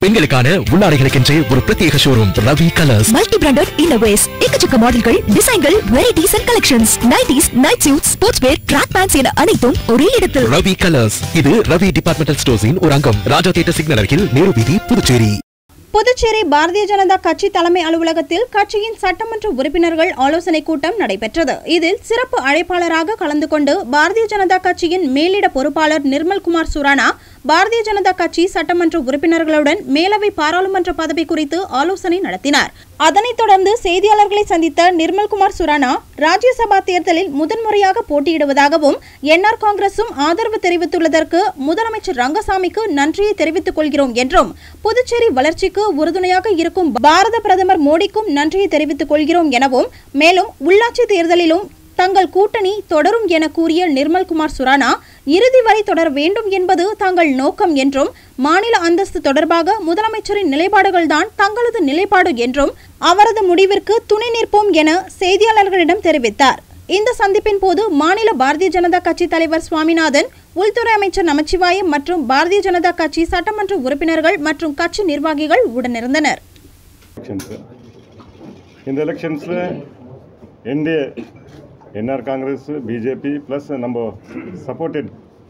பெண்களுக்கான உள்ளாடைகளுக்கென்றே ஒரு பிரத்யேக showroom Ravi colours multi branded இன்னோவேஸ் எக்கச்சக்க மாடல்கள் டிசைன்கள் varieties and collections nighties night suit sports wear track pants என அனைத்தும் ஒரே இடத்தில் ரவி கலர்ஸ் இது ரவி டிபார்ட்மெண்டல் ஸ்டோர்ஸின் ஒரு அங்கம் ராஜா தியேட்டர் சிக்னல் அருகில் நேரு வீதி புதுச்சேரி புதுச்சேரி பாரதிய ஜனதா கட்சி தலைமை அலுவலகத்தில் கட்சியின் சட்டமன்ற உறுப்பினர்கள் ஆலோசனைக் கூட்டம் நடைபெற்றது இதில் சிறப்பு அழைப்பாளராக கலந்து கொண்டு பாரதிய ஜனதா கட்சியின் மேலிட பொறுப்பாளர் நிர்மல்குமார் சுரானா பாரதிய ஜனதா கட்சி சட்டமன்ற உறுப்பினர்களுடன் மேலவை பாராளுமன்ற பதவி குறித்து ஆலோசனை நடத்தினார் அதனைத் தொடர்ந்து செய்தியாளர்களை சந்தித்த நிர்மல்குமார் சுரானா ராஜ்யசபா தேர்தலில் முதன்முறையாக போட்டியிடுவதாகவும் என்ஆர் காங்கிரசும் ஆதரவு தெரிவித்துள்ளதற்கு முதலமைச்சர் ரங்கசாமிக்கு நன்றியை தெரிவித்துக் கொள்கிறோம் என்றும் புதுச்சேரி வளர்ச்சிக்கு உறுதுணையாக இருக்கும் பாரத பிரதமர் மோடிக்கும் நன்றியை தெரிவித்துக் கொள்கிறோம் எனவும் மேலும் உள்ளாட்சி தேர்தலிலும் தங்கள் கூட்டணி தொடரும் என கூறிய நிர்மல்குமார் சுரானா இறுதி வரை தொடர வேண்டும் என்பது தங்கள் நோக்கம் என்றும் மாநில அந்தஸ்து தொடர்பாக முதலமைச்சரின் நிலைப்பாடுகள்தான் தங்களது நிலைப்பாடு என்றும் அவரது முடிவிற்கு துணை நிற்போம் என செய்தியாளர்களிடம் தெரிவித்தார் இந்த சந்திப்பின் போது மாநில பாரதிய ஜனதா கட்சி தலைவர் சுவாமிநாதன் உள்துறை அமைச்சர் நமச்சிவாயம் மற்றும் பாரதிய ஜனதா கட்சி சட்டமன்ற உறுப்பினர்கள் மற்றும் கட்சி நிர்வாகிகள் உடனிருந்தனர் எலெக்ஷன்ஸு இந்த எலெக்ஷன்ஸில் NDA NR Congress BJP plus நம்ம சப்போர்ட்டட்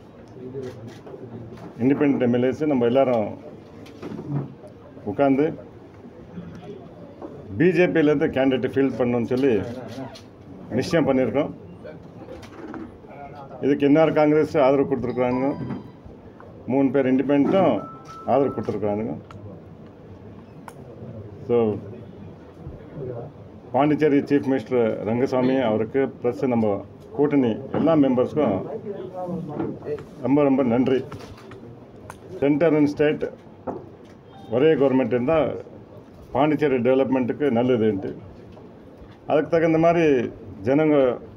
இண்டிபெண்ட் எம்எல்ஏஸ் நம்ம எல்லாரும் உட்காந்து பிஜேபியிலேருந்து கேண்டிடேட் ஃபீல்ட் பண்ணணும்னு சொல்லி நிச்சயம் பண்ணியிருக்கோம் இதுக்கு என்ஆர் காங்கிரஸ் ஆதரவு கொடுத்துருக்குறானுங்க மூணு பேர் இண்டிபெண்ட்டும் ஆதரவு கொடுத்துருக்குறானுங்க so Pondicherry chief minister Rangasamy அவருக்கு ப்ளஸ் நம்ம கூட்டணி எல்லா மெம்பர்ஸ்க்கும் ரொம்ப ரொம்ப நன்றி சென்டர் அண்ட் ஸ்டேட் ஒரே கவர்மெண்ட் இருந்தால் பாண்டிச்சேரி டெவலப்மெண்ட்டுக்கு நல்லதுன்ட்டு அதுக்கு தகுந்த மாதிரி ஜனங்க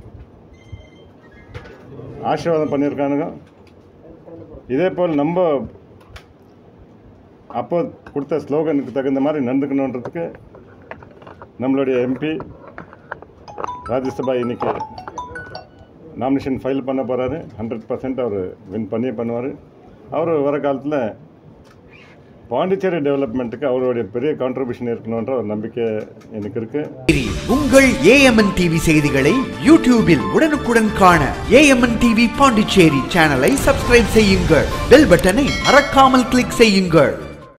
ஆசீர்வாதம் பண்ணியிருக்கானுங்க இதே போல் நம்ம அப்போ கொடுத்த ஸ்லோகனுக்கு தகுந்த மாதிரி நடந்துக்கணுன்றதுக்கு நம்மளுடைய எம்பி ராஜ்யசபா இன்னைக்கு நாமினேஷன் ஃபைல் பண்ண போகிறாரு ஹண்ட்ரட் பர்சன்ட் அவர் வின் பண்ணியே பண்ணுவார் அவர் வர காலத்தில் பாண்டிச்சேரி டெவலப்மெண்ட்டுக்கு அவருடைய பெரிய கான்ட்ரிபியூஷன் இருக்கணுன்ற ஒரு நம்பிக்கை எனக்கு இருக்குது உங்கள் ஏஎம்என் டிவி செய்திகளை யூடியூபில் உடனுக்குடன் காண ஏஎம்என் டிவி பாண்டிச்சேரி சேனலை சப்ஸ்கிரைப் செய்யுங்கள் பெல் பட்டனை மறக்காமல் கிளிக் செய்யுங்கள்